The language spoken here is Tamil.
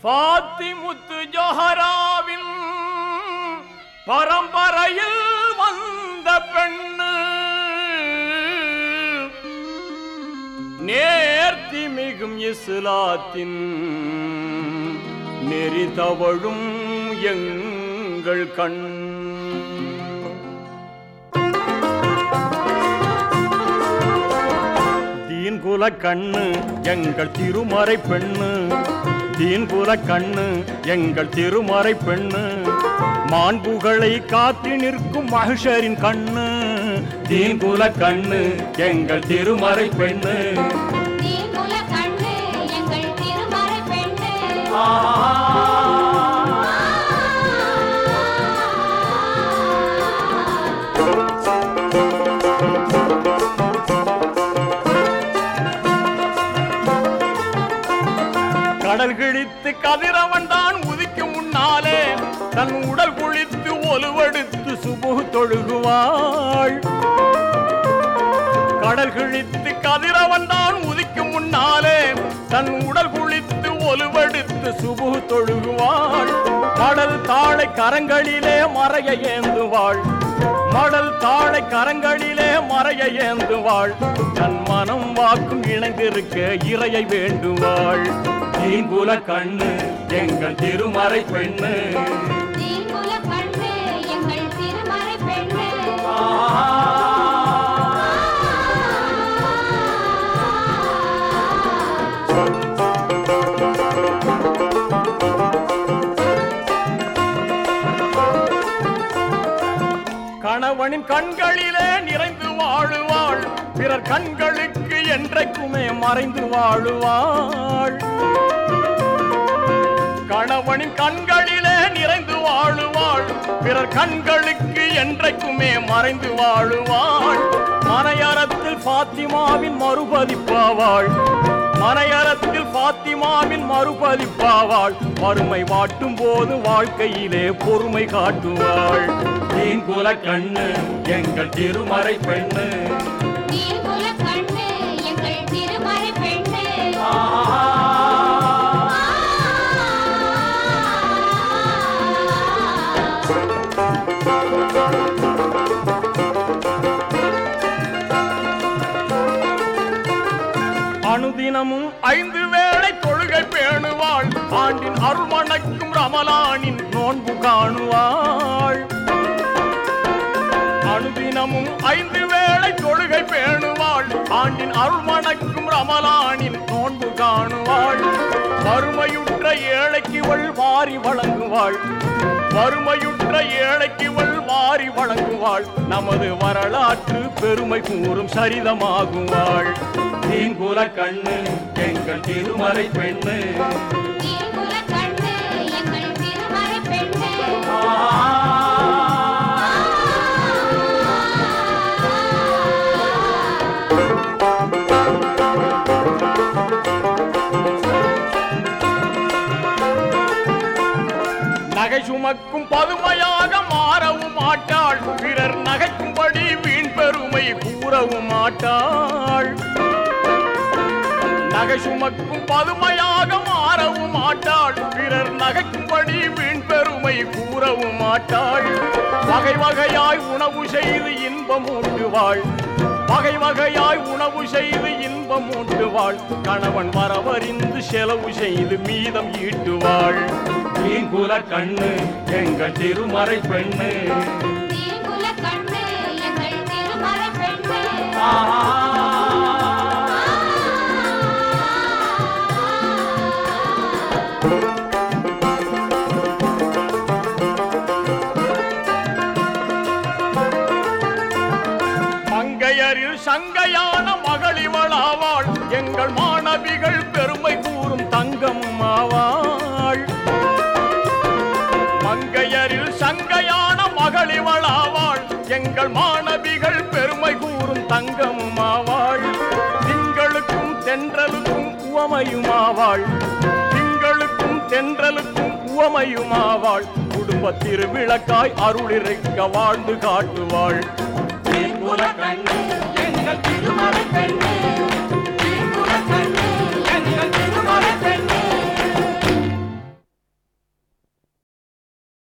பாத்திமுத்து ஜோஹராவின் பரம்பரையில் வந்த பெண்ணு நேர்த்தி மிகும் இஸ்லாத்தின் நெறி தவழும் எங்கள் கண் தீன்குல கண்ணு எங்கள் திருமறை பெண்ணு தீன்குல கண்ணு எங்கள் திருமறை பெண்ணு மாண்புகளை காத்து நிற்கும் மகிஷரின் கண்ணு தீன்குல கண்ணு எங்கள் திருமறை பெண்ணு தீங்குல கண்ணு எங்கள் திருமறை பெண்ணு கடல் கிழித்து கதிரவன் தான் உதிக்கும் முன்னாலே தன் உடல் குளித்து ஒலுவெடுத்து சுபு தொழுகுவாள் கடல் கிழித்து கதிரவன் தான் உதிக்கும் முன்னாலே தன் உடல் குளித்து ஒலுவெடுத்து சுபு தொழுகுவாள் கடல் தாழை கரங்களிலே மறைய ஏந்துவாள் மடல் தாழை கரங்களிலே மறைய ஏந்துவாள் தன் மனம் வாக்கும் இணைந்திருக்க இறையை வேண்டுவாள் தீங்குல கண்ணு எங்கள் திருமறை பெண்ணு தீங்குல கண்ணு எங்கள் திருமறை பெண்ணு கணவனின் கண்களிலே நிறைந்து வாழுவாள் பிறர் கண்களுக்கு என்றைக்குமே மறைந்து வாழுவாள் கணவனின் கண்களிலே நிறைந்து வாழுவாள் பிறர் கண்களுக்கு என்றைக்குமே மறைந்து வாழுவாள் மனையறத்தில் பாத்திமாவின் மறுபதிப்பாவாள் மனையறத்தில் பாத்திமாவின் மறுபதிப்பாவாள் வறுமை வாட்டும் போது வாழ்க்கையிலே பொறுமை காட்டுவாள் தீங்குல கண்ணு எங்கள் திருமறை பெண்ணு தீங்குல கண்ணு எங்கள் திருமறை பெண்ணு அனுதினமும் ஐந்து வேளை தொழுகை பேணுவாள் ஆண்டின் அருள்மணக்கும் ரமலானின் நோன்பு காணுவாள் அனுதினமும் ஐந்து வேளை தொழுகை பேணுவாள் ஆண்டின் அருள்மணக்கும் ரமலானின் நோன்பு காணுவாள் வறுமையுற்ற ஏழைக்கு இவள் வாரி வழங்குவாள் வறுமையுற்ற ஏழைக்கு இவள் வாரி வழங்குவாள் நமது வரலாற்று பெருமை கூறும் சரிதமாகுவாள் தீங்குல கண்ணு எங்கள் திருமறை பெண்ணு தீங்குல கண்ணு எங்கள் திருமறை பெண்ணு நகை சுமக்கும் பதுமையாக மாறவும் மாட்டாள் பிறர் நகைக்கும்படி வீண் பெருமை கூறவும் மாட்டாள் நகை சுமக்கும் பதுமையாக மாறவும் மாட்டாள் பிறர் நகைக்கும்படி வீண் பெருமை கூறவும் மாட்டாள் வகை வகையாய் உணவு செய்து இன்பம் ஊட்டுவாள் வகை வகையாய் உணவு செய்து இன்பம் ஊட்டுவாள் கணவன் வரவறிந்து செலவு செய்து மீதம் ஈட்டுவாள் தீங்குல கண்ணு எங்கள் திருமறை பெண்ணு தீங்குல கண்ணு எங்கள் திருமறை பெண்ணு மங்கையரில் சங்கையான மகளிவளாவாள் எங்கள் மாணவிகள் பெருமை கூறும் தங்கம் ஆவாள் மங்கையரில் சங்கையான மகளிவளாவாள் எங்கள் மாணவிகள் பெருமை கூறும் தங்கம் ஆவாள் திங்களுக்கும் தென்றலுக்கும் உவமையுமாவாள் திங்களுக்கும் தென்றலுக்கும் உவமையுமாவாள் குடும்ப திருவிளக்காய் அருளிருக்க வாழ்ந்து காட்டுவாள்